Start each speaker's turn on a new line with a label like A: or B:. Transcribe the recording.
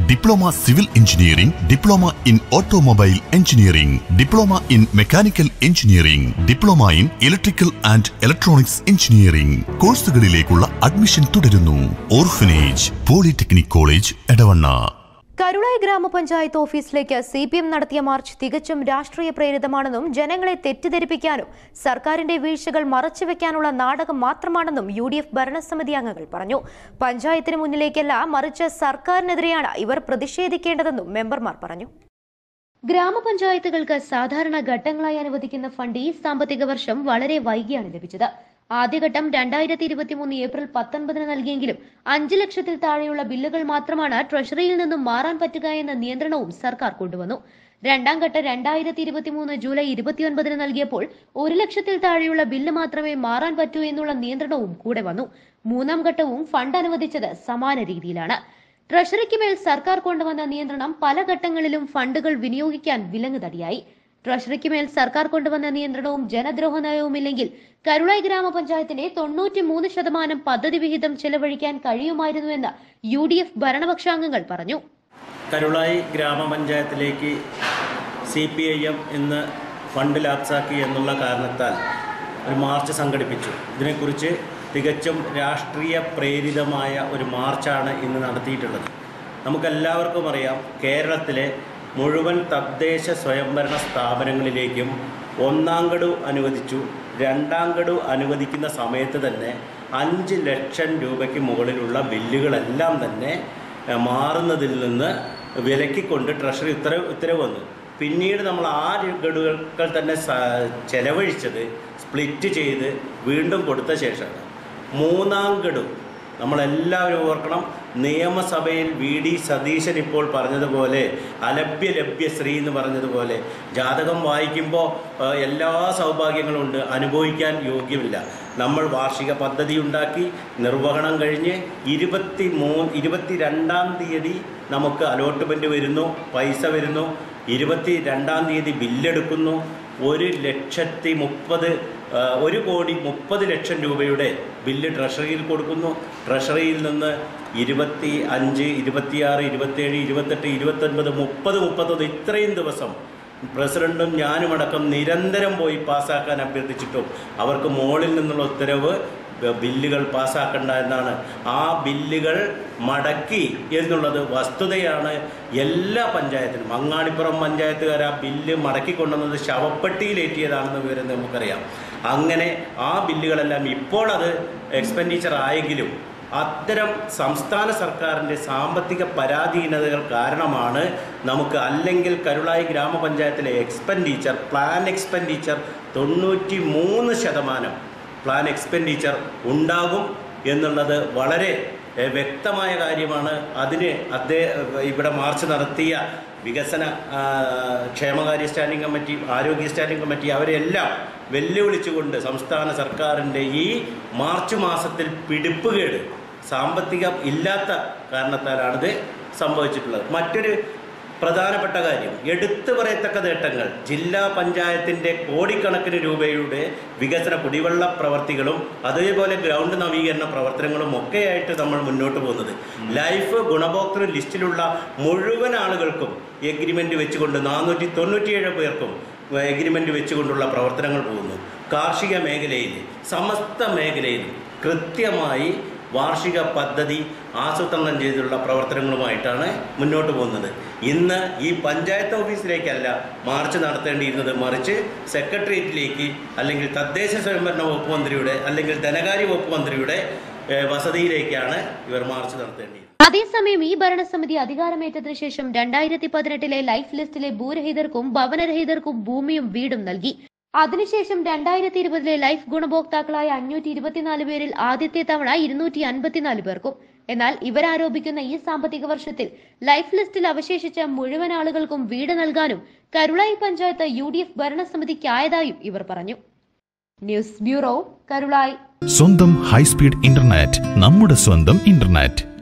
A: diploma civil engineering diploma in automobile engineering diploma in mechanical engineering diploma in electrical and electronics engineering കോഴ്സുകളിലേക്കുള്ള admission തുടരുന്നു orphanage polytechnic college Edavanna
B: Karulai ഗ്രാമപഞ്ചായത്ത് ഓഫീസിലേക്ക് C P M നടത്തിയ march തികച്ചും രാഷ്ട്രീയ പ്രേരിതമാണെന്നും ജനങ്ങളെ തെറ്റിദ്ധരിപ്പിക്കാനും സർക്കാരിന്റെ വീഴ്ചകൾ മറച്ചുവെക്കാനുള്ള നാടകം മാത്രമാണെന്നും യു ഡി എഫ് ഭരണസമിതി അംഗങ്ങൾ പറഞ്ഞു പഞ്ചായത്തിന് മുന്നിലേക്കല്ല മറിച്ച് സർക്കാരിനെതിരെയാണ് ഇവർ പ്രതിഷേധിക്കേണ്ടതെന്നും മെമ്പർമാർ പറഞ്ഞു ഗ്രാമപഞ്ചായത്തുകൾക്ക് സാധാരണ ഘട്ടങ്ങളായി അനുവദിക്കുന്ന ഫണ്ട് ഈ സാമ്പത്തിക വർഷം വളരെ വൈകിയാണ് ലഭിച്ചത് ആദ്യഘട്ടം രണ്ടായിരത്തി ഇരുപത്തിമൂന്ന് ഏപ്രിൽ പത്തൊൻപതിന് നൽകിയെങ്കിലും അഞ്ച് ലക്ഷത്തിൽ താഴെയുള്ള ബില്ലുകൾ മാത്രമാണ് ട്രഷറിയിൽ നിന്നും മാറാൻ പറ്റുക എന്ന നിയന്ത്രണവും സർക്കാർ കൊണ്ടുവന്നു രണ്ടാം ഘട്ടം രണ്ടായിരത്തി ഇരുപത്തിമൂന്ന് ജൂലൈ ഇരുപത്തിയൊൻപതിന് നൽകിയപ്പോൾ ഒരു ലക്ഷത്തിൽ താഴെയുള്ള ബില്ല് മാത്രമേ മാറാൻ പറ്റൂ എന്നുള്ള നിയന്ത്രണവും കൂടെ വന്നു മൂന്നാം ഘട്ടവും ഫണ്ട് അനുവദിച്ചത് സമാന രീതിയിലാണ് ട്രഷറിക്ക് മേൽ സർക്കാർ കൊണ്ടുവന്ന നിയന്ത്രണം പല ഘട്ടങ്ങളിലും ഫണ്ടുകൾ വിനിയോഗിക്കാൻ വിലങ്ങുതടിയായി ട്രഷറിക്ക് മേൽ സർക്കാർ കൊണ്ടുവന്ന നിയന്ത്രണവും ജനദ്രോഹ നയവുമില്ലെങ്കിൽ കരുളായി ഗ്രാമപഞ്ചായത്തിന്റെ തൊണ്ണൂറ്റി മൂന്ന് ശതമാനം പദ്ധതി വിഹിതം ചെലവഴിക്കാൻ കഴിയുമായിരുന്നുവെന്ന് യു ഡി എഫ് ഭരണപക്ഷാംഗങ്ങൾ പറഞ്ഞു
C: കരുളായി ഗ്രാമപഞ്ചായത്തിലേക്ക് സി പി ഐ എം ഇന്ന് ഫണ്ട് ലാപ്സാക്കി എന്നുള്ള കാരണത്താൽ ഒരു മാർച്ച് സംഘടിപ്പിച്ചു ഇതിനെക്കുറിച്ച് തികച്ചും രാഷ്ട്രീയ പ്രേരിതമായ ഒരു മാർച്ചാണ് ഇന്ന് നടത്തിയിട്ടുള്ളത് നമുക്കെല്ലാവർക്കും അറിയാം കേരളത്തിലെ മുഴുവൻ തദ്ദേശ സ്വയംഭരണ സ്ഥാപനങ്ങളിലേക്കും ഒന്നാം ഗഡു അനുവദിച്ചു രണ്ടാം ഗഡു അനുവദിക്കുന്ന സമയത്ത് തന്നെ അഞ്ച് ലക്ഷം രൂപയ്ക്ക് മുകളിലുള്ള ബില്ലുകളെല്ലാം തന്നെ ഏഹ്, മാറുന്നതിൽ നിന്ന് വിലക്കിക്കൊണ്ട് ട്രഷറി ഉത്തരവ് ഉത്തരവ് വന്നു പിന്നീട് നമ്മൾ ആ ഗഡുകൾ തന്നെ സ- ചെലവഴിച്ചത് സ്പ്ലിറ്റ് ചെയ്ത് വീണ്ടും കൊടുത്ത ശേഷമാണ് മൂന്നാം ഗഡു നമ്മളെല്ലാവരും ഓർക്കണം നിയമസഭയിൽ വി ഡി സതീശൻ ഇപ്പോൾ പറഞ്ഞതുപോലെ അലഭ്യ ലഭ്യ ശ്രീ എന്ന് പറഞ്ഞതുപോലെ ജാതകം വായിക്കുമ്പോൾ ആ, എല്ലാ സൗഭാഗ്യങ്ങളും ഉണ്ട് അനുഭവിക്കാൻ യോഗ്യമില്ല നമ്മൾ വാർഷിക പദ്ധതി ഉണ്ടാക്കി നിർവഹണം കഴിഞ്ഞ് ഇരുപത്തി മൂന്ന് ഇരുപത്തി രണ്ടാം തീയതി നമുക്ക് അലോട്ട്മെൻറ്റ് വരുന്നു പൈസ വരുന്നു ഇരുപത്തി രണ്ടാം തീയതി ബില്ലെടുക്കുന്നു ഒരു ലക്ഷത്തി മുപ്പത് ആ, ഒരു കോടി മുപ്പത് ലക്ഷം രൂപയുടെ ബില്ല് ട്രഷറിയിൽ കൊടുക്കുന്നു ട്രഷറിയിൽ നിന്ന് ഇരുപത്തി അഞ്ച് ഇരുപത്തിയാറ് ഇരുപത്തേഴ് ഇരുപത്തെട്ട് ഇരുപത്തൊൻപത് മുപ്പത് മുപ്പത്തൊന്ന് ഇത്രയും ദിവസം പ്രസിഡന്റും ഞാനുമടക്കം നിരന്തരം പോയി പാസ്സാക്കാൻ അഭ്യർത്ഥിച്ചിട്ടും അവർക്ക് മുകളിൽ നിന്നുള്ള ഉത്തരവ് ബ- ബില്ലുകൾ പാസ്സാക്കണ്ട എന്നാണ് ആ ബില്ലുകൾ മടക്കി എന്നുള്ളത് വസ്തുതയാണ് എല്ലാ പഞ്ചായത്തിനും അങ്ങാടിപ്പുറം പഞ്ചായത്തുകാർ ആ ബില്ല് മടക്കി കൊണ്ടുവന്നത് ശവപ്പെട്ടിയിലേറ്റിയതാണെന്ന് വിവരം നമുക്കറിയാം അങ്ങനെ ആ ബില്ലുകളെല്ലാം ഇപ്പോൾ അത് എക്സ്പെൻഡിച്ചർ ആയെങ്കിലും അത്തരം സംസ്ഥാന സർക്കാരിൻ്റെ സാമ്പത്തിക പരാധീനതകൾ കാരണമാണ് നമുക്ക് അല്ലെങ്കിൽ കരുളായി ഗ്രാമപഞ്ചായത്തിലെ എക്സ്പെൻഡിച്ചർ പ്ലാൻ എക്സ്പെൻഡിച്ചർ തൊണ്ണൂറ്റി മൂന്ന് ശതമാനം പ്ലാൻ എക്സ്പെൻഡിച്ചർ ഉണ്ടാകും എന്നുള്ളത് വളരെ എഹ്, വ്യക്തമായ കാര്യമാണ് അതിന് അദ്ദേഹം ഇവിടെ മാർച്ച് നടത്തിയ വികസന ആ, ക്ഷേമകാര്യ സ്റ്റാൻഡിംഗ് കമ്മിറ്റി ആരോഗ്യ സ്റ്റാൻഡിംഗ് കമ്മിറ്റി അവരെല്ലാം വെല്ലുവിളിച്ചുകൊണ്ട് സംസ്ഥാന സർക്കാരിൻ്റെ ഈ മാർച്ച് മാസത്തിൽ പിടിപ്പുകേട് സാമ്പത്തികം ഇല്ലാത്ത കാരണത്താലാണിത് സംഭവിച്ചിട്ടുള്ളത് മറ്റൊരു പ്രധാനപ്പെട്ട കാര്യം എടുത്തു പറയത്തക്ക നേട്ടങ്ങൾ ജില്ലാ പഞ്ചായത്തിൻ്റെ കോടിക്കണക്കിന് രൂപയുടെ വികസന കുടിവെള്ള പ്രവർത്തികളും അതേപോലെ ഗ്രൗണ്ട് നവീകരണ പ്രവർത്തനങ്ങളും ഒക്കെയായിട്ട് നമ്മൾ മുന്നോട്ട് പോകുന്നത് ലൈഫ് ഗുണഭോക്തൃ ലിസ്റ്റിലുള്ള മുഴുവൻ ആളുകൾക്കും എഗ്രിമെൻ്റ് വെച്ചുകൊണ്ട് നാനൂറ്റി തൊണ്ണൂറ്റിയേഴ് പേർക്കും എഗ്രിമെൻ്റ് വെച്ചുകൊണ്ടുള്ള പ്രവർത്തനങ്ങൾ പോകുന്നു കാർഷിക മേഖലയിൽ സമസ്ത മേഖലയിലും കൃത്യമായി വാർഷിക പദ്ധതി ആസൂത്രണം ചെയ്തുള്ള പ്രവർത്തനങ്ങളുമായിട്ടാണ് മുന്നോട്ട് പോകുന്നത് ഇന്ന് ഈ പഞ്ചായത്ത് ഓഫീസിലേക്കല്ല മാർച്ച് നടത്തേണ്ടിയിരുന്നത് മറിച്ച് സെക്രട്ടേറിയറ്റിലേക്ക് അല്ലെങ്കിൽ തദ്ദേശ സ്വയംഭരണ വകുപ്പ് മന്ത്രിയുടെ അല്ലെങ്കിൽ ധനകാര്യ വകുപ്പ് മന്ത്രിയുടെ ഏഹ്, വസതിയിലേക്കാണ് ഇവർ മാർച്ച് നടത്തേണ്ടിയിരുന്നത്
B: അതേസമയം ഈ ഭരണസമിതി അധികാരമേറ്റതിനു ശേഷം രണ്ടായിരത്തി പതിനെട്ടിലെ ലൈഫ് ലിസ്റ്റിലെ ഭൂരഹിതർക്കും ഭവനരഹിതർക്കും ഭൂമിയും വീടും നൽകി അതിനുശേഷം രണ്ടായിരത്തി ഇരുപതിലെ ലൈഫ് ഗുണഭോക്താക്കളായ അഞ്ഞൂറ്റി ഇരുപത്തിനാല് പേരിൽ ആദ്യത്തെ തവണ ഇരുന്നൂറ്റി അൻപത്തിനാല് പേർക്കും എന്നാൽ ഇവരാരോപിക്കുന്ന ഈ സാമ്പത്തിക വർഷത്തിൽ ലൈഫ് ലിസ്റ്റിൽ അവശേഷിച്ച മുഴുവൻ ആളുകൾക്കും വീട് നൽകാനും Karulai panchayat U D F ഭരണസമിതിക്കായതായും ഇവർ പറഞ്ഞു ന്യൂസ് ബ്യൂറോ കരുളായി
A: സ്വന്തം ഹൈസ്പീഡ് ഇന്റർനെറ്റ് നമ്മുടെ സ്വന്തം ഇന്റർനെറ്റ്